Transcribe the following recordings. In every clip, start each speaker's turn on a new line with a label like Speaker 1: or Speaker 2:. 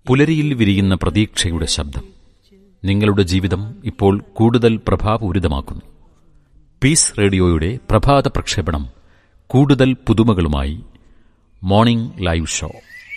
Speaker 1: പുലരിയിൽ വിരിയുന്ന പ്രതീക്ഷയുടെ ശബ്ദം നിങ്ങളുടെ ജീവിതം ഇപ്പോൾ കൂടുതൽ പ്രഭാപൂരിതമാക്കുന്നു പീസ് റേഡിയോയുടെ പ്രഭാത പ്രക്ഷേപണം കൂടുതൽ പുതുമകളുമായി മോർണിംഗ് ലൈവ് ഷോ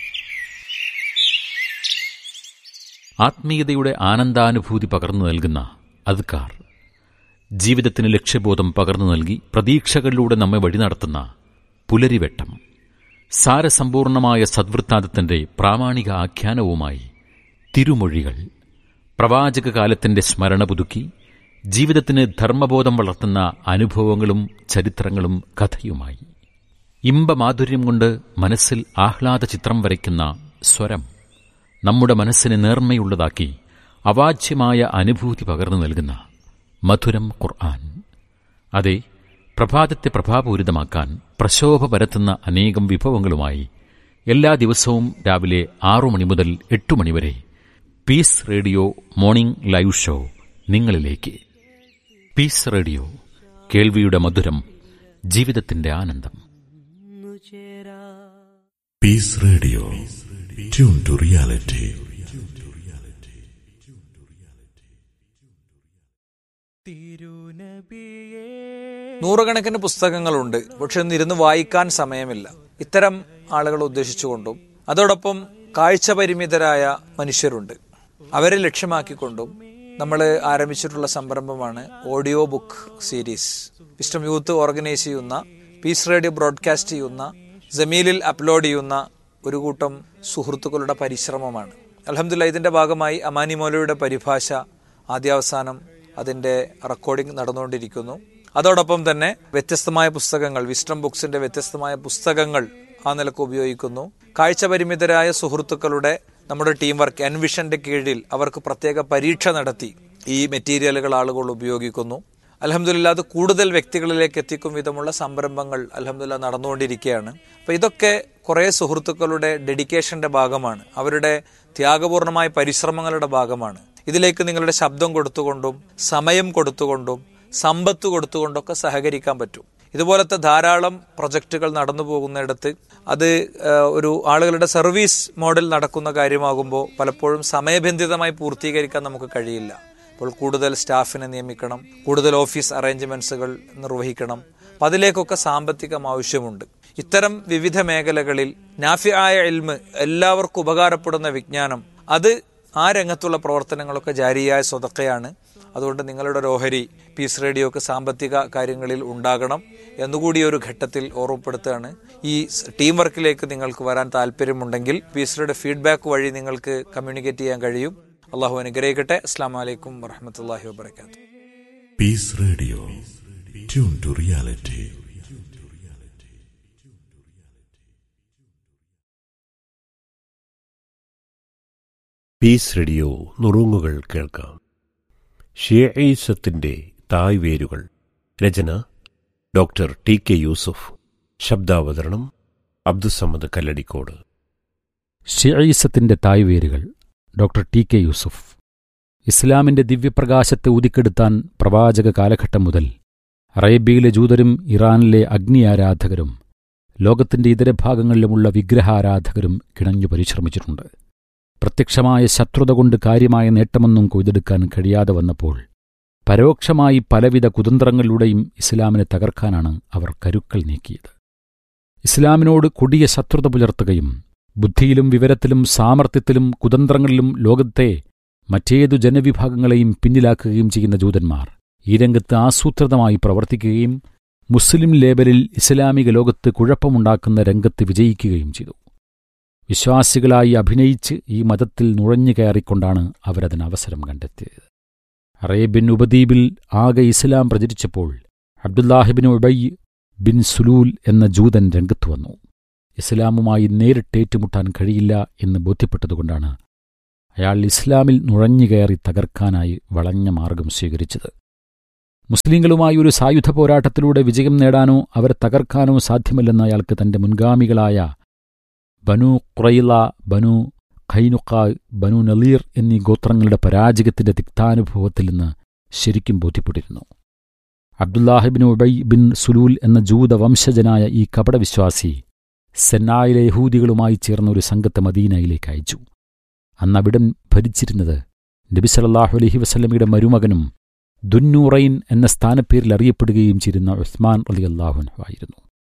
Speaker 1: ആത്മീയതയുടെ ആനന്ദാനുഭൂതി പകർന്നു നൽകുന്ന അദ്കാർ ജീവിതത്തിന് ലക്ഷ്യബോധം പകർന്നു നൽകി പ്രതീക്ഷകളിലൂടെ നമ്മെ വഴി നടത്തുന്ന പുലരിവെട്ടം സാരസമ്പൂർണമായ സദ്വൃത്താന്തത്തിന്റെ പ്രാമാണിക ആഖ്യാനവുമായി തിരുമൊഴികൾ പ്രവാചക കാലത്തിന്റെ സ്മരണ പുതുക്കി ജീവിതത്തിന് ധർമ്മബോധം വളർത്തുന്ന അനുഭവങ്ങളും ചരിത്രങ്ങളും കഥയുമായി ഇമ്പമാധുര്യം കൊണ്ട് മനസ്സിൽ ആഹ്ലാദ ചിത്രം വരയ്ക്കുന്ന സ്വരം നമ്മുടെ മനസ്സിനെ നേർമ്മയുള്ളതാക്കി അവാച്യമായ അനുഭൂതി പകർന്നു നൽകുന്ന മധുരം ഖുർആൻ അതെ പ്രഭാതത്തെ പ്രഭാപൂരിതമാക്കാൻ പ്രശോഭ പരത്തുന്ന അനേകം വിഭവങ്ങളുമായി എല്ലാ ദിവസവും രാവിലെ ആറു മണി മുതൽ എട്ട് മണിവരെ peace radio morning live show നിങ്ങളിലേക്ക് പീസ് റേഡിയോ കേൾവിയുടെ മധുരം ജീവിതത്തിന്റെ ആനന്ദം
Speaker 2: peace radio tune to reality
Speaker 3: നൂറുകണക്കിന് പുസ്തകങ്ങളുണ്ട് പക്ഷെ ഒന്നിരുന്ന് വായിക്കാൻ സമയമില്ല ഇത്തരം ആളുകളെ ഉദ്ദേശിച്ചുകൊണ്ടും അതോടൊപ്പം കാഴ്ച പരിമിതരായ മനുഷ്യരുണ്ട് അവരെ ലക്ഷ്യമാക്കിക്കൊണ്ടും നമ്മൾ ആരംഭിച്ചിട്ടുള്ള സംരംഭമാണ് audio book series wisdom youth organise ചെയ്യുന്ന പീസ് റേഡിയോ ബ്രോഡ്കാസ്റ്റ് ചെയ്യുന്ന ജമീലിൽ അപ്ലോഡ് ചെയ്യുന്ന ഒരു കൂട്ടം സുഹൃത്തുക്കളുടെ പരിശ്രമമാണ് അലഹമില്ല ഇതിന്റെ ഭാഗമായി അമാനി മൗലയുടെ പരിഭാഷ ആദ്യാവസാനം അതിന്റെ റെക്കോർഡിംഗ് നടന്നുകൊണ്ടിരിക്കുന്നു അതോടൊപ്പം തന്നെ വ്യത്യസ്തമായ പുസ്തകങ്ങൾ വിസ്റ്റം ബുക്സിന്റെ വ്യത്യസ്തമായ പുസ്തകങ്ങൾ ആ നിലക്ക് ഉപയോഗിക്കുന്നു കാഴ്ച പരിമിതരായ സുഹൃത്തുക്കളുടെ നമ്മുടെ ടീം വർക്ക് എൻവിഷന്റെ കീഴിൽ അവർക്ക് പ്രത്യേക പരീക്ഷ നടത്തി ഈ മെറ്റീരിയലുകൾ ആളുകൾ ഉപയോഗിക്കുന്നു അലഹമില്ല അത് കൂടുതൽ വ്യക്തികളിലേക്ക് എത്തിക്കും വിധമുള്ള സംരംഭങ്ങൾ അലഹമില്ല നടന്നുകൊണ്ടിരിക്കുകയാണ് അപ്പൊ ഇതൊക്കെ കുറെ സുഹൃത്തുക്കളുടെ ഡെഡിക്കേഷന്റെ ഭാഗമാണ് അവരുടെ ത്യാഗപൂർണമായ പരിശ്രമങ്ങളുടെ ഭാഗമാണ് ഇതിലേക്ക് നിങ്ങളുടെ ശബ്ദം കൊടുത്തുകൊണ്ടും സമയം കൊടുത്തുകൊണ്ടും സമ്പത്ത് കൊടുത്തുകൊണ്ടൊക്കെ സഹകരിക്കാൻ പറ്റും ഇതുപോലത്തെ ധാരാളം പ്രൊജക്റ്റുകൾ നടന്നു പോകുന്നിടത്ത് അത് ഒരു ആളുകളുടെ സർവീസ് മോഡൽ നടക്കുന്ന കാര്യമാകുമ്പോൾ പലപ്പോഴും സമയബന്ധിതമായി പൂർത്തീകരിക്കാൻ നമുക്ക് കഴിയില്ല അപ്പോൾ കൂടുതൽ സ്റ്റാഫിനെ നിയമിക്കണം കൂടുതൽ ഓഫീസ് അറേഞ്ച്മെന്റ്സുകൾ നിർവഹിക്കണം അപ്പം അതിലേക്കൊക്കെ സാമ്പത്തികം ആവശ്യമുണ്ട് ഇത്തരം വിവിധ മേഖലകളിൽ നാഫിയായ എൽമ് എല്ലാവർക്കും ഉപകാരപ്പെടുന്ന വിജ്ഞാനം അത് ആ രംഗത്തുള്ള പ്രവർത്തനങ്ങളൊക്കെ ജാരിയായ സ്വതക്കയാണ് അതുകൊണ്ട് നിങ്ങളുടെ ഒരു ഓഹരി പീസ് റേഡിയോക്ക് സാമ്പത്തിക കാര്യങ്ങളിൽ ഉണ്ടാകണം എന്നുകൂടി ഒരു ഘട്ടത്തിൽ ഓർമ്മപ്പെടുത്തുകയാണ് ഈ ടീം വർക്കിലേക്ക് നിങ്ങൾക്ക് വരാൻ താല്പര്യമുണ്ടെങ്കിൽ പീസ് റേഡിയോ ഫീഡ്ബാക്ക് വഴി നിങ്ങൾക്ക് കമ്മ്യൂണിക്കേറ്റ് ചെയ്യാൻ കഴിയും അള്ളാഹു അനുഗ്രഹിക്കട്ടെ അസ്സാം വലൈക്കും വറഹമത്തല്ലാഹി വാബർക്കാത്തു
Speaker 2: peace radio tune to reality
Speaker 4: peace radio നുറുങ്ങുകൾ കേൾക്കാം ഷിയഈസത്തിന്റെ തായ്വേരുകൾ രചന ഡോക്ടർ ടി കെ യൂസുഫ് ശബ്ദാവതരണം അബ്ദുസമ്മദ് കല്ലടിക്കോട്
Speaker 1: ഷിയീസത്തിന്റെ തായ്വേരുകൾ ഡോക്ടർ ടി കെ യൂസുഫ് ഇസ്ലാമിന്റെ ദിവ്യപ്രകാശത്തെ ഊതിക്കെടുത്താൻ പ്രവാചക കാലഘട്ടം മുതൽ അറേബ്യയിലെ ജൂതരും ഇറാനിലെ അഗ്നി ആരാധകരും ലോകത്തിന്റെ ഇതര ഭാഗങ്ങളിലുമുള്ള വിഗ്രഹാരാധകരും കിണഞ്ഞു പരിശ്രമിച്ചിട്ടുണ്ട് പ്രത്യക്ഷമായ ശത്രുത കൊണ്ട് കാര്യമായ നേട്ടമൊന്നും കൊയ്തെടുക്കാൻ കഴിയാതെ വന്നപ്പോൾ പരോക്ഷമായി പലവിധ കുതന്ത്രങ്ങളിലൂടെയും ഇസ്ലാമിനെ തകർക്കാനാണ് അവർ കരുക്കൾ നീക്കിയത് ഇസ്ലാമിനോട് കൊടിയ ശത്രുത പുലർത്തുകയും ബുദ്ധിയിലും വിവരത്തിലും സാമർത്ഥ്യത്തിലും കുതന്ത്രങ്ങളിലും ലോകത്തെ മറ്റേതു ജനവിഭാഗങ്ങളെയും പിന്നിലാക്കുകയും ചെയ്യുന്ന ജൂതന്മാർ ഈ രംഗത്ത് ആസൂത്രിതമായി പ്രവർത്തിക്കുകയും മുസ്ലിം ലേബലിൽ ഇസ്ലാമിക ലോകത്ത് കുഴപ്പമുണ്ടാക്കുന്ന രംഗത്ത് വിജയിക്കുകയും ചെയ്തു വിശ്വാസികളായി അഭിനയിച്ച് ഈ മതത്തിൽ നുഴഞ്ഞു കയറിക്കൊണ്ടാണ് അവരതിന് അവസരം കണ്ടെത്തിയത് അറേബ്യൻ ഉപദ്വീപിൽ ആകെ ഇസ്ലാം പ്രചരിച്ചപ്പോൾ അബ്ദുല്ലാഹിബിൻ ഉബൈ ബിൻ സുലൂൽ എന്ന ജൂതൻ രംഗത്ത് വന്നു ഇസ്ലാമുമായി നേരിട്ടേറ്റുമുട്ടാൻ കഴിയില്ല എന്ന് ബോധ്യപ്പെട്ടതുകൊണ്ടാണ് അയാൾ ഇസ്ലാമിൽ നുഴഞ്ഞുകയറി തകർക്കാനായി വളഞ്ഞ മാർഗം സ്വീകരിച്ചത് മുസ്ലിങ്ങളുമായി ഒരു സായുധ പോരാട്ടത്തിലൂടെ വിജയം നേടാനോ അവരെ തകർക്കാനോ സാധ്യമല്ലെന്ന് അയാൾക്ക് തന്റെ മുൻഗാമികളായ ബനു ഖുറൈല ബനു ഖൈനുക്ക ബനു നലീർ എന്നീ ഗോത്രങ്ങളുടെ പരാജയത്തിന്റെ തിക്താനുഭവത്തിൽ നിന്ന് ശരിക്കും ബോധ്യപ്പെട്ടിരുന്നു അബ്ദുല്ലാഹിബിൻ ഉബൈ ബിൻ സുലൂൽ എന്ന ജൂത വംശജനായ ഈ കപടവിശ്വാസി സെന്നായിലെ യഹൂദികളുമായി ചേർന്ന ഒരു സംഘത്തെ മദീനയിലേക്ക് അയച്ചു അന്ന് അവിടം ഭരിച്ചിരുന്നത് നബി സല്ലല്ലാഹു അലൈഹി വസല്ലമയുടെ മരുമകനും ദുന്നൂറൈൻ എന്ന സ്ഥാനപ്പേരിൽ അറിയപ്പെടുകയും ചെയ്യുന്ന ഉസ്മാൻ അലി അള്ളാഹുൻഹു ആയിരുന്നു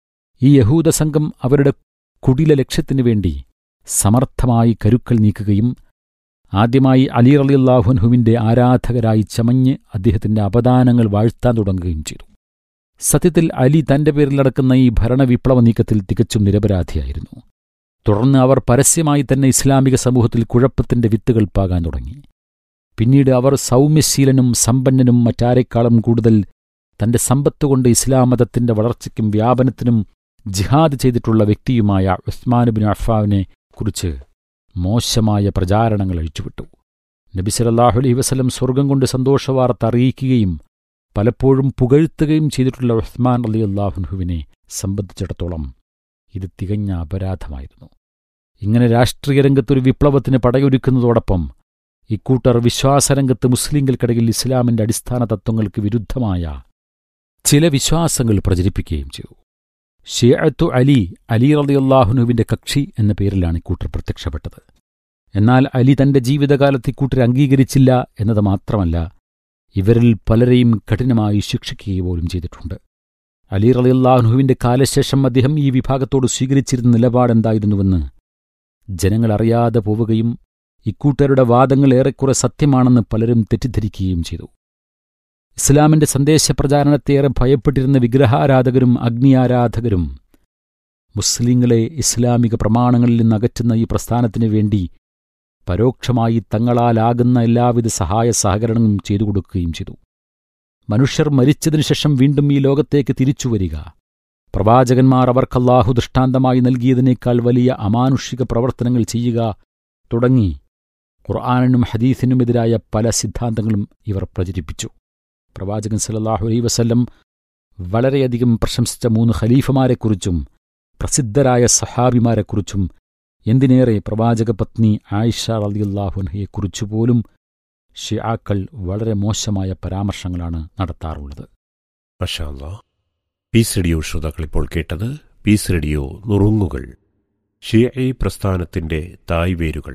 Speaker 1: ഈ യഹൂദ സംഘം അവരുടെ കുടില ലക്ഷ്യത്തിനു വേണ്ടി സമർത്ഥമായി കരുക്കൾ നീക്കുകയും ആദ്യമായി അലി അലി അള്ളാഹുൻഹുവിന്റെ ആരാധകരായി ചമഞ്ഞ് അദ്ദേഹത്തിന്റെ അപദാനങ്ങൾ വാഴ്ത്താൻ തുടങ്ങുകയും ചെയ്തു സത്യത്തിൽ അലി തന്റെ പേരിൽ നടക്കുന്ന ഈ ഭരണവിപ്ലവ നീക്കത്തിൽ തികച്ചും നിരപരാധിയായിരുന്നു തുടർന്ന് അവർ പരസ്യമായി തന്നെ ഇസ്ലാമിക സമൂഹത്തിൽ കുഴപ്പത്തിന്റെ വിത്തുകൾ പാകാൻ തുടങ്ങി പിന്നീട് അവർ സൗമ്യശീലനും സമ്പന്നനും മറ്റാരെക്കാളും കൂടുതൽ തന്റെ സമ്പത്തുകൊണ്ട് ഇസ്ലാം മതത്തിന്റെ വളർച്ചയ്ക്കും വ്യാപനത്തിനും ജിഹാദ് ചെയ്തിട്ടുള്ള വ്യക്തിയുമായ ഉസ്മാനുബിൻ അഫാവിനെ കുറിച്ച് മോശമായ പ്രചാരണങ്ങൾ അഴിച്ചുവിട്ടു നബി സല്ലല്ലാഹു അലൈഹി വസല്ലം സ്വർഗം കൊണ്ട് സന്തോഷവാർത്ത അറിയിക്കുകയും പലപ്പോഴും പുകഴ്ത്തുകയും ചെയ്തിട്ടുള്ള ഉസ്മാൻ അലി അള്ളാഹുൻഹുവിനെ സംബന്ധിച്ചിടത്തോളം ഇത് തികഞ്ഞ അപരാധമായിരുന്നു ഇങ്ങനെ രാഷ്ട്രീയ രംഗത്തൊരു വിപ്ലവത്തിന് പടയൊരുക്കുന്നതോടൊപ്പം ഇക്കൂട്ടർ വിശ്വാസരംഗത്ത് മുസ്ലിങ്ങൾക്കിടയിൽ ഇസ്ലാമിന്റെ അടിസ്ഥാന തത്വങ്ങൾക്ക് വിരുദ്ധമായ ചില വിശ്വാസങ്ങൾ പ്രചരിപ്പിക്കുകയും ചെയ്തു ഷിയഅത്തു അലി അലി റളിയല്ലാഹുനുവിന്റെ കക്ഷി എന്ന പേരിലാണ് ഇക്കൂട്ടർ പ്രത്യക്ഷപ്പെട്ടത് എന്നാൽ അലി തന്റെ ജീവിതകാലത്ത് ഇക്കൂട്ടരെ അംഗീകരിച്ചില്ല എന്നത് മാത്രമല്ല ഇവരിൽ പലരെയും കഠിനമായി ശിക്ഷിക്കുക പോലും ചെയ്തിട്ടുണ്ട് അലി റളിയല്ലാഹുനുവിന്റെ കാലശേഷം അദ്ദേഹം ഈ വിഭാഗത്തോട് സ്വീകരിച്ചിരുന്ന നിലപാടെന്തായിരുന്നുവെന്ന് ജനങ്ങൾ അറിയാതെ പോവുകയും ഇക്കൂട്ടരുടെ വാദങ്ങൾ ഏറെക്കുറെ സത്യമാണെന്ന് പലരും തെറ്റിദ്ധരിക്കുകയും ചെയ്തു ഇസ്ലാമിന്റെ സന്ദേശപ്രചാരണത്തേറെ ഭയപ്പെട്ടിരുന്ന വിഗ്രഹാരാധകരും അഗ്നിയാരാധകരും മുസ്ലിങ്ങളെ ഇസ്ലാമിക പ്രമാണങ്ങളിൽ നിന്ന് അകറ്റുന്ന ഈ പ്രസ്ഥാനത്തിനു വേണ്ടി പരോക്ഷമായി തങ്ങളാലാകുന്ന എല്ലാവിധ സഹായ സഹകരണവും ചെയ്തു കൊടുക്കുകയും ചെയ്തു മനുഷ്യർ മരിച്ചതിനു ശേഷം വീണ്ടും ഈ ലോകത്തേക്ക് തിരിച്ചുവരിക പ്രവാചകന്മാർ അവർക്കല്ലാഹു ദൃഷ്ടാന്തമായി നൽകിയതിനേക്കാൾ വലിയ അമാനുഷിക പ്രവർത്തനങ്ങൾ ചെയ്യുക തുടങ്ങി ഖുർആാനിനും ഹദീസിനുമെതിരായ പല സിദ്ധാന്തങ്ങളും ഇവർ പ്രചരിപ്പിച്ചു പ്രവാചകൻ സല്ലല്ലാഹു അലൈഹി വസല്ലം വളരെയധികം പ്രശംസിച്ച മൂന്ന് ഖലീഫമാരെക്കുറിച്ചും പ്രസിദ്ധരായ സഹാബിമാരെക്കുറിച്ചും എന്തിനേറെ പ്രവാചക പത്നി ആയിഷ റളിയല്ലാഹുൻഹയെക്കുറിച്ചു പോലും ഷിയാക്കൾ വളരെ മോശമായ പരാമർശങ്ങളാണ് നടത്താറുള്ളത്
Speaker 4: മഷാല്ല പീസ് റേഡിയോ ശ്രോതാക്കൾ ഇപ്പോൾ കേട്ടത് പീസ് റേഡിയോ നുറുങ്ങുകൾ ഷിയഈ പ്രസ്ഥാനത്തിന്റെ തായ്വേരുകൾ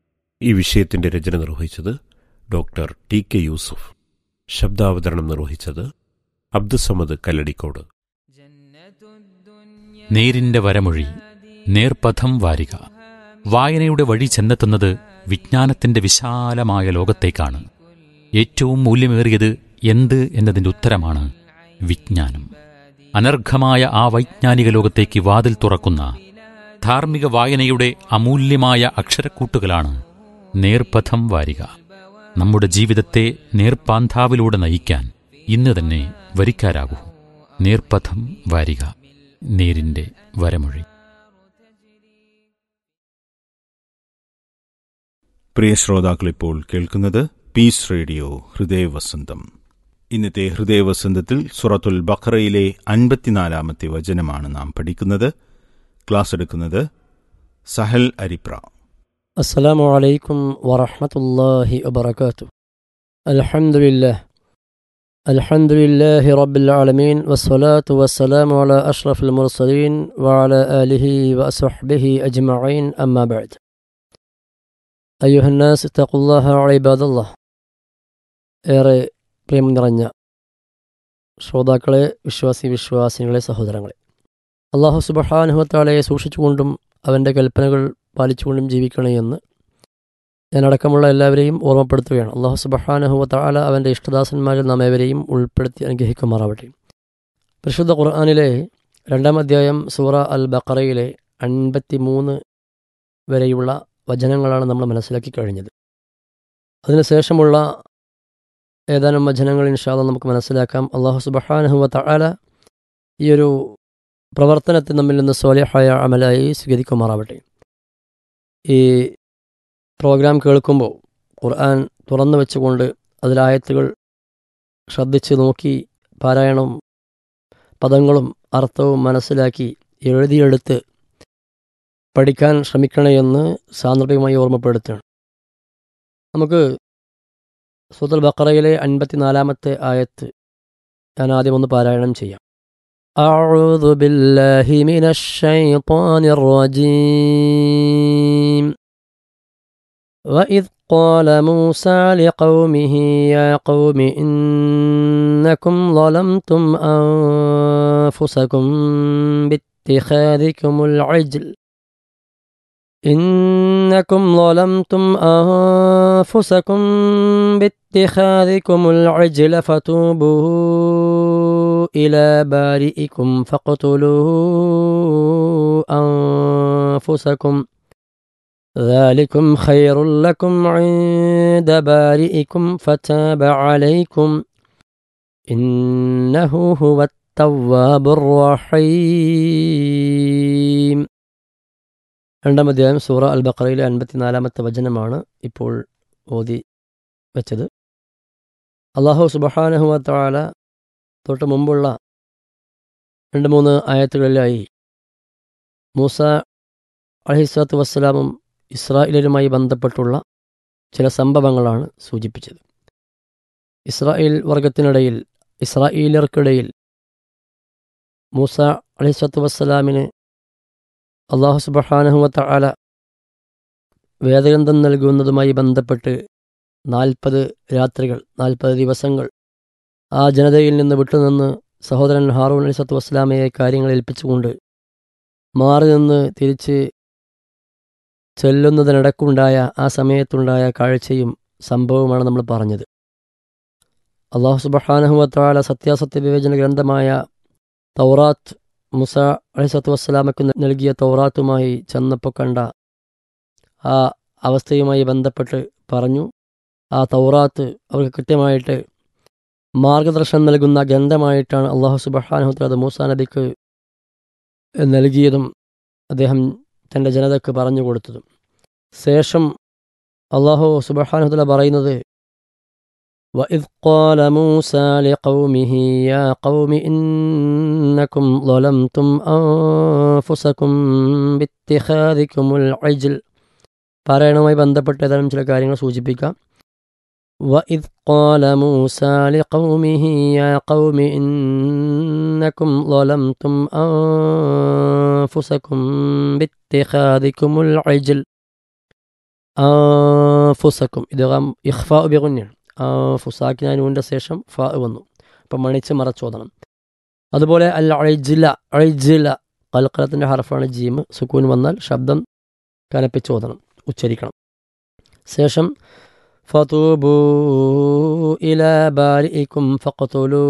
Speaker 4: ഈ വിഷയത്തിന്റെ രചന നിർവഹിച്ചത് ഡോക്ടർ ടി കെ യൂസുഫ് ശബ്ദാവതരണം നിർവഹിച്ചത് അബ്ദുസമദ് കല്ലടിക്കോട്
Speaker 1: നേരിന്റെ വരമൊഴി നേർപഥം വാരിക വായനയുടെ വഴി ചെന്നെത്തുന്നത് വിജ്ഞാനത്തിന്റെ വിശാലമായ ലോകത്തേക്കാണ് ഏറ്റവും മൂല്യമേറിയത് എന്ത് എന്നതിന്റെ ഉത്തരമാണ് വിജ്ഞാനം അനർഘമായ ആ വൈജ്ഞാനിക ലോകത്തേക്ക് വാതിൽ തുറക്കുന്ന ധാർമ്മിക വായനയുടെ അമൂല്യമായ അക്ഷരക്കൂട്ടുകളാണ് നേർപഥം വാരിക നമ്മുടെ ജീവിതത്തെ നേർപ്പാന്താവിലൂടെ നയിക്കാൻ ഇന്ന് തന്നെ വരിക്കാരാകൂ നേർപഥം വാരിക നേരിന്റെ വരമൊഴി
Speaker 5: പ്രിയ ശ്രോതാക്കൾ ഇപ്പോൾ കേൾക്കുന്നത് പീസ് റേഡിയോ ഹൃദയവസന്തം ഇന്നത്തെ ഹൃദയവസന്തത്തിൽ സുറത്തുൽ ബഖറയിലെ അൻപത്തിനാലാമത്തെ വചനമാണ് നാം പഠിക്കുന്നത് ക്ലാസ് എടുക്കുന്നത് സഹൽ അരിപ്ര
Speaker 6: السلام عليكم ورحمة الله وبركاته الحمد لله الحمد لله رب العالمين والصلاة والسلام على أشرف المرسلين وعلى آله وصحبه أجمعين أما بعد أيها الناس اتقوا الله عباد الله ഏറെ പ്രേമം നിറഞ്ഞ ശ്രോതാക്കളെ വിശ്വാസി വിശ്വാസികളെ സഹോദരങ്ങളെ അള്ളാഹു സുബഹാനുഹത്താളയെ സൂക്ഷിച്ചുകൊണ്ടും അവൻ്റെ കൽപ്പനകൾ പാലിച്ചുകൊണ്ടും ജീവിക്കണേ എന്ന് ഞാനടക്കമുള്ള എല്ലാവരെയും ഓർമ്മപ്പെടുത്തുകയാണ് അള്ളാഹു സുബഹാനഹുവ താല അവൻ്റെ ഇഷ്ടദാസന്മാരിൽ നാം ഏവരെയും ഉൾപ്പെടുത്തി അനുഗ്രഹിക്കുമാറാവട്ടെ പരിശുദ്ധ ഖുർആാനിലെ രണ്ടാം അധ്യായം സൂറ അൽ ബക്കറയിലെ അൻപത്തി മൂന്ന് വരെയുള്ള വചനങ്ങളാണ് നമ്മൾ മനസ്സിലാക്കി കഴിഞ്ഞത് അതിനുശേഷമുള്ള ഏതാനും വചനങ്ങൾ ഇൻഷാല്ല നമുക്ക് മനസ്സിലാക്കാം അള്ളാഹു സുബഹാനഹുവ താല ഈ ഒരു പ്രവർത്തനത്തെ നമ്മിൽ നിന്ന് സ്വാലിഹായ അമലായി സ്വീകരിക്കുമാറാവട്ടെ ഈ പ്രോഗ്രാം കേൾക്കുമ്പോൾ ഖുർആൻ തുറന്നു വെച്ചുകൊണ്ട് അതിലായത്തുകൾ ശ്രദ്ധിച്ച് നോക്കി പാരായണവും പദങ്ങളും അർത്ഥവും മനസ്സിലാക്കി എഴുതിയെടുത്ത് പഠിക്കാൻ ശ്രമിക്കണമെന്ന് സാന്ദർഭികമായി ഓർമ്മപ്പെടുത്തുകയാണ് നമുക്ക് സൂത്തുൽ ബക്കറയിലെ അൻപത്തിനാലാമത്തെ ആയത്ത് ഞാൻ ആദ്യം ഒന്ന് പാരായണം ചെയ്യാം أعوذ بالله من الشيطان الرجيم وإذ قال موسى لقومه يا قوم إنكم ظلمتم أنفسكم باتخاذكم العجل إنكم ظلمتم أنفسكم باتخاذكم العجل فتوبوا إلى بارئكم فاقتلوا أنفسكم ذلكم خير لكم عند بارئكم فتاب عليكم إنه هو التواب الرحيم രണ്ടാം അധ്യായം സൂറ അൽ ബക്കറയിലെ അൻപത്തിനാലാമത്തെ വചനമാണ് ഇപ്പോൾ ഓതി വെച്ചത് അള്ളാഹു സുബഹാനഹുവത്താല തൊട്ട് മുമ്പുള്ള രണ്ട് മൂന്ന് ആയത്തുകളിലായി മൂസ അലഹിസ്വാത്തു വസ്സലാമും ഇസ്രായേലരുമായി ബന്ധപ്പെട്ടുള്ള ചില സംഭവങ്ങളാണ് സൂചിപ്പിച്ചത് ഇസ്രായേൽ വർഗത്തിനിടയിൽ ഇസ്രായേലർക്കിടയിൽ മൂസ അലഹിസ്വത്ത് വസ്സലാമിന് അള്ളാഹു സുബഹാനഹുവത്ത ആല വേദഗ്രന്ഥം നൽകുന്നതുമായി ബന്ധപ്പെട്ട് നാൽപ്പത് രാത്രികൾ നാൽപ്പത് ദിവസങ്ങൾ ആ ജനതയിൽ നിന്ന് വിട്ടുനിന്ന് സഹോദരൻ ഹാറൂൺ അലി സത്തു വസ്സലാമയെ കാര്യങ്ങൾ ഏൽപ്പിച്ചുകൊണ്ട് മാറി നിന്ന് തിരിച്ച് ചെല്ലുന്നതിനിടക്കുണ്ടായ ആ സമയത്തുണ്ടായ കാഴ്ചയും സംഭവവുമാണ് നമ്മൾ പറഞ്ഞത് അള്ളാഹു സുബഹാനഹുവത്താല സത്യാസത്യ വിവേചന ഗ്രന്ഥമായ തൗറാത്ത് മുസ അലിസത്തു വസ്സലാമക്ക് നൽകിയ തൗറാത്തുമായി ചെന്നപ്പോൾ കണ്ട ആ അവസ്ഥയുമായി ബന്ധപ്പെട്ട് പറഞ്ഞു ആ തൗറാത്ത് അവർക്ക് കൃത്യമായിട്ട് മാർഗദർശനം നൽകുന്ന ഗ്രന്ഥമായിട്ടാണ് അള്ളാഹു സുബഹാനഹുത്തല അത് മൂസ നബിക്ക് നൽകിയതും അദ്ദേഹം തൻ്റെ ജനതയ്ക്ക് പറഞ്ഞു കൊടുത്തതും ശേഷം അള്ളാഹു സുബഹാനഹുത്തല പറയുന്നത് وإذ قال موسى لقومه يا قوم إنكم ظلمتم أنفسكم باتخاذكم العجل പറയണവുമായി ബന്ധപ്പെട്ട ഏതാനും ചില കാര്യങ്ങൾ സൂചിപ്പിക്കാം وإذ قال موسى لقومه يا قوم إنكم ظلمتم أنفسكم باتخاذكم العجل أنفسكم إذا إخفاء بغنയാണ് ഫുസാക്കിനാനുവിൻ്റെ ശേഷം ഫ വന്നു അപ്പം മണിച്ച് മറച്ചോദനം അതുപോലെ അൽ അഴിജില അഴിജില കൽക്കലത്തിൻ്റെ ഹർഫാണ് ജീം സുക്കൂൻ വന്നാൽ ശബ്ദം കനപ്പിച്ചോദനം ഉച്ചരിക്കണം ശേഷം ഫതൂബു ഇല ബാരിക്കും ഫഖതുലു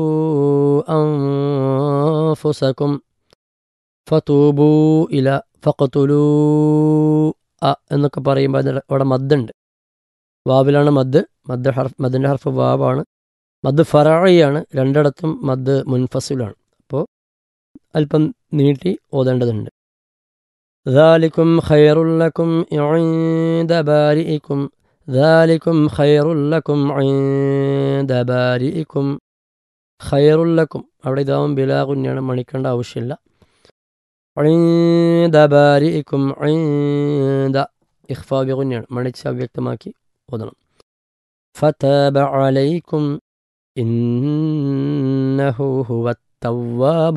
Speaker 6: അൻഫുസക്കും ഫതൂബു ഇല ഫഖതുലു അ എന്നൊക്കെ പറയുമ്പോൾ അവിടെ മദ്ദുണ്ട് വാവിലാണ് മദ് മദ് ഹർഫ് മദിൻ്റെ ഹർഫ് വാവാണ് മദ് ഫറായിയാണ് രണ്ടിടത്തും മദ് മുൻഫസിലാണ് അപ്പോൾ അല്പം നീട്ടി ഓതേണ്ടതുണ്ട് ذلكم خير لكم عند بارئكم ذلكم خير لكم عند بارئكم خير لكم അവിടെ ഇതാവും ബിലാകുഞ്ഞാണ് മണിക്കേണ്ട ആവശ്യമില്ല عند بارئكم عند ഇഖ്ഫാ ബിഗുഞ്ഞാണ് മണിച്ച് അവ്യക്തമാക്കി ഓതണം فتاب عليكم إنه هو التواب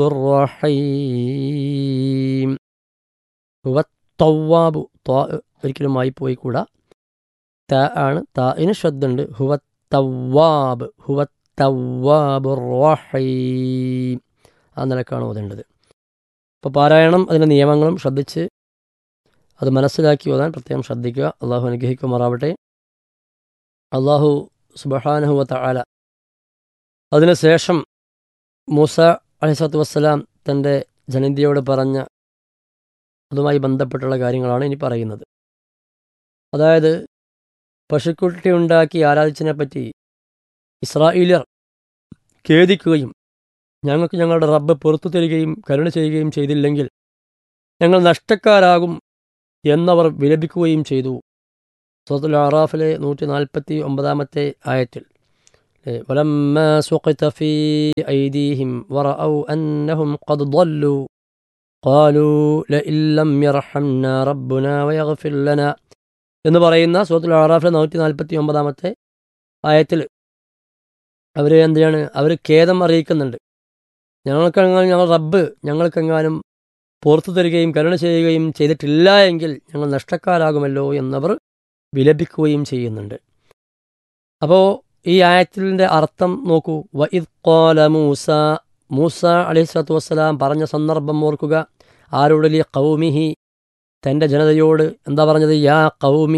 Speaker 6: الرحيم هو التواب طاء ഒരിക്കലും മായി പോയി കൂടാ ത ആണ് താഇന് ശ്രദ്ധുണ്ട് ഹുവ തവാബ് ഹുവ തവാബ് റഹീം ആ നിലക്കാണ് ഓതേണ്ടത് അപ്പോൾ പാരായണം അതിൻ്റെ നിയമങ്ങളും ശ്രദ്ധിച്ച് അത് മനസ്സിലാക്കി ഓതാൻ പ്രത്യേകം ശ്രദ്ധിക്കുക അള്ളാഹു അനുഗ്രഹിക്കുമാറാവട്ടെ അള്ളാഹു സുബഹാനഹുവത്ത ആല അതിനുശേഷം മൂസ അലിസത്തു വസ്സലാം തൻ്റെ ജനന്തിയോട് പറഞ്ഞ അതുമായി ബന്ധപ്പെട്ടുള്ള കാര്യങ്ങളാണ് ഇനി പറയുന്നത് അതായത് പശുക്കുട്ടി ഉണ്ടാക്കി ആരാധിച്ചതിനെ പറ്റി ഇസ്രായേലിയർ ഖേദിക്കുകയും ഞങ്ങൾക്ക് ഞങ്ങളുടെ റബ്ബ് പുറത്തു തരികയും കരുണ ചെയ്യുകയും ചെയ്തില്ലെങ്കിൽ ഞങ്ങൾ നഷ്ടക്കാരാകും എന്നവർ വിലപിക്കുകയും ചെയ്തു സൂറത്തുൽ അറാഫിലെ നൂറ്റി നാൽപ്പത്തി ഒമ്പതാമത്തെ ആയത്തിൽ ولما سقط في أيديهم ورأوا أنهم قد ضلوا قالوا لئن لم يرحمنا ربنا ويغفر لنا എന്ന് പറയുന്ന സൂറത്തുൽ അറാഫിലെ നൂറ്റി നാൽപ്പത്തി ഒമ്പതാമത്തെ ആയത്തിൽ അവർ എന്താണ് അവർ ഖേദം അറിയിക്കുന്നുണ്ട് ഞങ്ങൾക്കെങ്ങാനും ഞങ്ങൾ റബ്ബ് ഞങ്ങൾക്കെങ്ങാനും പുറത്തു തരികയും കരുണ ചെയ്യുകയും ചെയ്തിട്ടില്ല എങ്കിൽ ഞങ്ങൾ നഷ്ടക്കാരാകുമല്ലോ എന്നവർ വിലപിക്കുകയും ചെയ്യുന്നുണ്ട് അപ്പോൾ ഈ ആയത്തിൻ്റെ അർത്ഥം നോക്കൂ വഇദ് ഖാല മൂസ മൂസ അലൈഹി സ്വലാത്തു വസ്സലാം പറഞ്ഞ സന്ദർഭം ഓർക്കുക ആരോട് ലി കൗമിഹി തൻ്റെ ജനതയോട് എന്താ പറഞ്ഞത് യാ കൗമി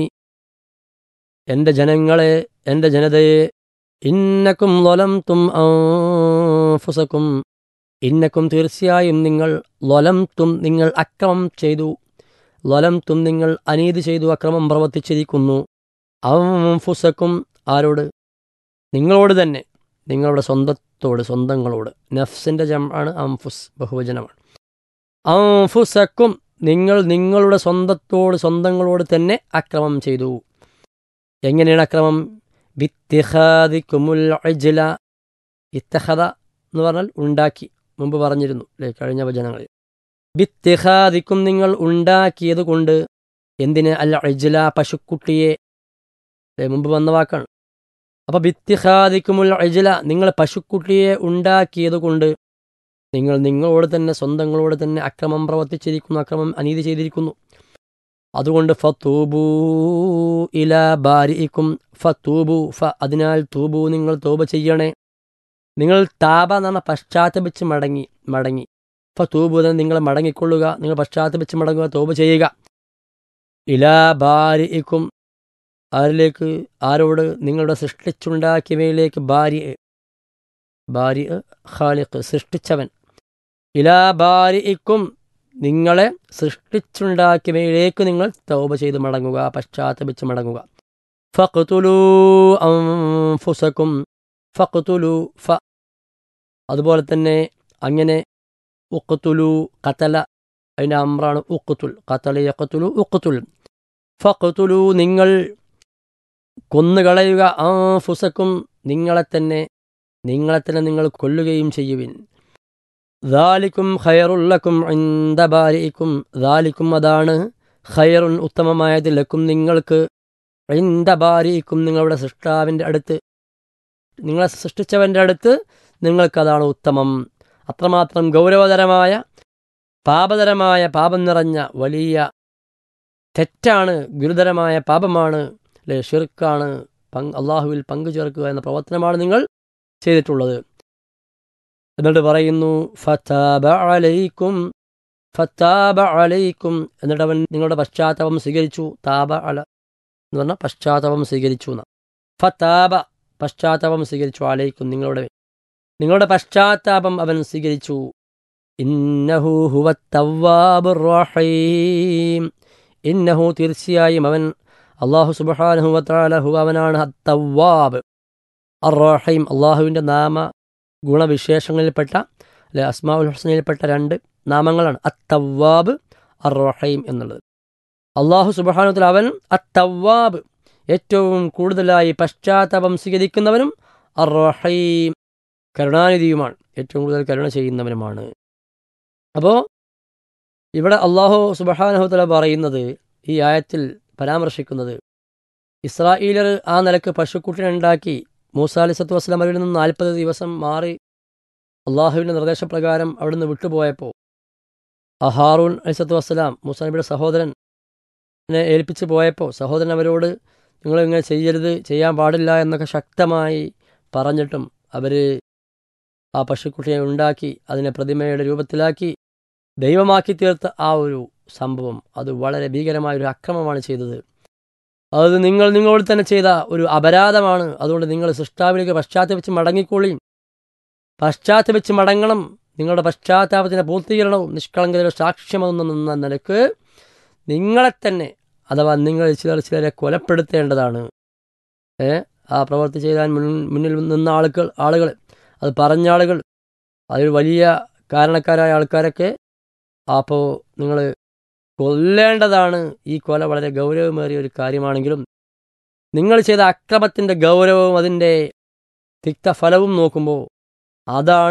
Speaker 6: എൻ്റെ ജനങ്ങളെ എൻ്റെ ജനതയെ ഇന്നക്കും ലൊലം തും ഫുസക്കും ഇന്നക്കും തീർച്ചയായും നിങ്ങൾ ലൊലം തും നിങ്ങൾ അക്രമം ചെയ്തു ലൊലം തും നിങ്ങൾ അനീതി ചെയ്തു അക്രമം പ്രവർത്തിച്ചിരിക്കുന്നു ഫുസക്കും ആരോട് നിങ്ങളോട് തന്നെ നിങ്ങളുടെ സ്വന്തത്തോട് സ്വന്തങ്ങളോട് നഫ്സിൻ്റെ ജമാണ് അംഫുസ് ബഹുവചനമാണ് അംഫുസക്കും നിങ്ങൾ നിങ്ങളുടെ സ്വന്തത്തോട് സ്വന്തങ്ങളോട് തന്നെ അക്രമം ചെയ്തു എങ്ങനെയാണ് അക്രമം ബിത്തിഹാദിക്കുമുൽ അജ്ല ഇത്തഹദ എന്ന് പറഞ്ഞാൽ ഉണ്ടാക്കി മുമ്പ് പറഞ്ഞിരുന്നു അല്ലേ കഴിഞ്ഞ വചനങ്ങളിൽ ബിത്തിഹാദിക്കും നിങ്ങൾ ഉണ്ടാക്കിയത് കൊണ്ട് എന്തിന് അല്ല അജ്ല പശുക്കുട്ടിയെ അല്ലേ മുമ്പ് വന്ന വാക്കാണ് അപ്പോൾ ബിത്തിഹാദിക്കുമുൽ അജ്ല നിങ്ങൾ പശുക്കുട്ടിയെ ഉണ്ടാക്കിയത് കൊണ്ട് നിങ്ങൾ നിങ്ങളോട് തന്നെ സ്വന്തങ്ങളോട് തന്നെ അക്രമം പ്രവർത്തിച്ചിരിക്കുന്നു അക്രമം അനീതി ചെയ്തിരിക്കുന്നു അതുകൊണ്ട് ഫത്തൂബൂ ഇല ബാരിക്കും ഫത്തൂബു ഫ അതിനാൽ തൂബു നിങ്ങൾ തോപ ചെയ്യണേ നിങ്ങൾ താപ എന്ന് പറഞ്ഞാൽ പശ്ചാത്തപിച്ച് മടങ്ങി മടങ്ങി ഫത്തൂബു എന്ന് നിങ്ങൾ മടങ്ങിക്കൊള്ളുക നിങ്ങൾ പശ്ചാത്തപിച്ച് മടങ്ങുക തോപ ചെയ്യുക ഇല ബാരിക്കും ആരിലേക്ക് ആരോട് നിങ്ങളുടെ സൃഷ്ടിച്ചുണ്ടാക്കിയവയിലേക്ക് ഭാര്യ ഭാര്യ ഖാലിഖ് സൃഷ്ടിച്ചവൻ ഇലാ ബാരിക്കും നിങ്ങളെ സൃഷ്ടിച്ചുണ്ടാക്കിയവയിലേക്ക് നിങ്ങൾ തൗബ ചെയ്ത് മടങ്ങുക പശ്ചാത്തപിച്ച് മടങ്ങുക ഫഖ്തുലു അൻഫുസക്കും ഫഖ്തുലു ഫ അതുപോലെ തന്നെ അങ്ങനെ ഉഖ്തുലു കത്തല അതിൻ്റെ അമ്രാണ് ഉഖ്തുൽ കത്തല യഖ്തുലു ഉഖ്തുൽ ഫഖ്തുലു നിങ്ങൾ കൊന്നുകളയുക അൻഫുസക്കും നിങ്ങളെ തന്നെ നിങ്ങളെ തന്നെ നിങ്ങൾ കൊല്ലുകയും ചെയ്യുവിൻ ദാലിക്കും ഖയറുല്ലക്കും ഇന്ദബാരിക്കും ദാലിക്കും അതാണ് ഖയറുൻ ഉത്തമമായത് ലക്കും നിങ്ങൾക്ക് ഇന്ദബാരിക്കും നിങ്ങളുടെ സൃഷ്ടാവിൻ്റെ അടുത്ത് നിങ്ങളെ സൃഷ്ടിച്ചവൻ്റെ അടുത്ത് നിങ്ങൾക്കതാണ് ഉത്തമം അത്രമാത്രം ഗൗരവതരമായ പാപതരമായ പാപം നിറഞ്ഞ വലിയ തെറ്റാണ് ഗുരുതരമായ പാപമാണ് അല്ലെ ഷിർക്കാണ് പങ്ക് അള്ളാഹുവിൽ പങ്കു ചേർക്കുക എന്ന പ്രവർത്തനമാണ് നിങ്ങൾ ചെയ്തിട്ടുള്ളത് എന്നിട്ട് പറയുന്നു ഫത്താബ അലൈക്കും ഫത്താബ അലൈക്കും എന്നിട്ട് അവൻ നിങ്ങളുടെ പശ്ചാത്തപം സ്വീകരിച്ചു താബ അല എന്ന് പറഞ്ഞാൽ പശ്ചാത്തപം സ്വീകരിച്ചു എന്ന ഫത്താബ പശ്ചാത്തപം സ്വീകരിച്ചു അലൈക്കും നിങ്ങളുടെ നിങ്ങളുടെ പശ്ചാത്താപം അവൻ സ്വീകരിച്ചു ഇന്നഹു ഹുവ തവ്വാബുർ റഹീം ഇന്നഹു തീർച്ചയായും അവൻ അള്ളാഹു സുബ്ഹാനഹു വതആല ഹുവ അവനാണ് തവ്വാബ് അർ റഹീം അള്ളാഹുവിൻ്റെ നാമ ഗുണവിശേഷങ്ങളിൽപ്പെട്ട അല്ലെ അസ്മാഉൽ ഹുസ്നയിൽപ്പെട്ട രണ്ട് നാമങ്ങളാണ് അത്തവ്വാബ് അർ റഹീം എന്നുള്ളത് അള്ളാഹു സുബാനുത്തിൽ അവൻ അത്തവ്വാബ് ഏറ്റവും കൂടുതലായി പശ്ചാത്താപം സ്വീകരിക്കുന്നവനും അർ റഹീം കരുണാനിധിയുമാണ് ഏറ്റവും കൂടുതൽ കരുണ ചെയ്യുന്നവനുമാണ് അപ്പോൾ ഇവിടെ അള്ളാഹു സുബഹാനഹുത്തല പറയുന്നത് ഈ ആയത്തിൽ പരാമർശിക്കുന്നത് ഇസ്രായേലർ ആ നിലക്ക് പശുക്കുട്ടിനുണ്ടാക്കി മൂസ അലിസത്തു വസ്ലാം അവരിൽ നിന്ന് നാൽപ്പത് ദിവസം മാറി അള്ളാഹുവിൻ്റെ നിർദ്ദേശപ്രകാരം അവിടുന്ന് വിട്ടുപോയപ്പോൾ അഹാറൂൻ അലിസത്തു വസ്സലാം മൂസ നബിയുടെ സഹോദരനെ ഏൽപ്പിച്ച് പോയപ്പോൾ സഹോദരൻ അവരോട് നിങ്ങൾ ഇങ്ങനെ ചെയ്യരുത് ചെയ്യാൻ പാടില്ല എന്നൊക്കെ ശക്തമായി പറഞ്ഞിട്ടും അവർ ആ പശുക്കുട്ടിയെ ഉണ്ടാക്കി അതിനെ പ്രതിമയുടെ രൂപത്തിലാക്കി ദൈവമാക്കി തീർത്ത ആ ഒരു സംഭവം അത് വളരെ ഭീകരമായ ഒരു അക്രമമാണ് ചെയ്തത് അത് നിങ്ങൾ നിങ്ങളോട് തന്നെ ചെയ്ത ഒരു അപരാധമാണ് അതുകൊണ്ട് നിങ്ങൾ സൃഷ്ടാവിലേക്ക് പശ്ചാത്തപിച്ച് മടങ്ങിക്കൊള്ളിയും പശ്ചാത്തപിച്ച് മടങ്ങണം നിങ്ങളുടെ പശ്ചാത്താപത്തിൻ്റെ പൂർത്തീകരണവും നിഷ്കളങ്കതയുടെ സാക്ഷ്യമെന്ന നിലക്ക് നിങ്ങളെ തന്നെ അഥവാ നിങ്ങൾ ചിലർ ചിലരെ കൊലപ്പെടുത്തേണ്ടതാണ് ഏ ആ പ്രവൃത്തി ചെയ്താൽ മുന്നിൽ നിന്ന ആളുകൾ ആളുകൾ അത് പറഞ്ഞ ആളുകൾ അതിൽ വലിയ കാരണക്കാരായ ആൾക്കാരൊക്കെ അപ്പോൾ നിങ്ങൾ കൊല്ലേണ്ടതാണ് ഈ കൊല വളരെ ഗൗരവമേറിയ ഒരു കാര്യമാണെങ്കിലും നിങ്ങൾ ചെയ്ത അക്രമത്തിൻ്റെ ഗൗരവവും അതിൻ്റെ തിക്തഫലവും നോക്കുമ്പോൾ അതാണ്